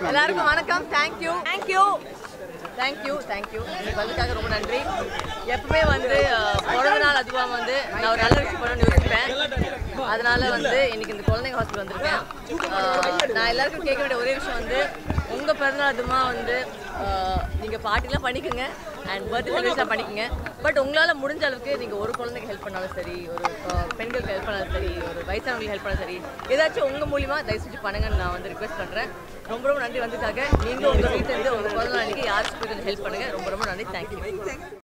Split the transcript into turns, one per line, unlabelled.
எல்லாருக்கும் வணக்கம் thank you thank you thank you thank you எனக்கு வந்ததுக்காக ரொம்ப நன்றி எப்பவுமே வந்து அஹ், பிறந்த நாள் அதுவாக வந்து நான் ஒரு நல்ல விஷயம் பண்ணணும்னு யோசிப்பேன் அதனால வந்து இன்னைக்கு இந்த குழந்தைங்க ஹாஸ்பிட்டல் வந்திருக்கேன் அஹ், நான் எல்லாருக்கும் கேட்க வேண்டிய ஒரே விஷயம் வந்து உங்கள் பிறந்தநாள் அதுமா வந்து அஹ், நீங்க பார்ட்டிலாம் பண்ணிக்கோங்க அண்ட் பர்த்டே செலிப்ரேஷன் பண்ணிக்கோங்க பட் உங்களால் முடிஞ்ச அளவுக்கு நீங்கள் ஒரு குழந்தைக்கு ஹெல்ப் பண்ணாலும் சரி ஒரு அஹ், பெண்களுக்கு ஹெல்ப் பண்ணாலும் சரி ஒரு வயசானவங்களுக்கு ஹெல்ப் பண்ணாலும் சரி ஏதாச்சும் உங்கள் மூலியமாக தயவு செஞ்சு பண்ணுங்கன்னு நான் வந்து ரிக்வெஸ்ட் பண்ணுறேன் ரொம்ப ரொம்ப நன்றி வந்ததுக்காக நீங்களும் உங்கள் வீட்டிலேருந்து உங்கள் குழந்தை அன்னைக்கு யாருக்கும் கொஞ்சம் ஹெல்ப் பண்ணுங்கள் ரொம்ப ரொம்ப நன்றி தேங்க்யூ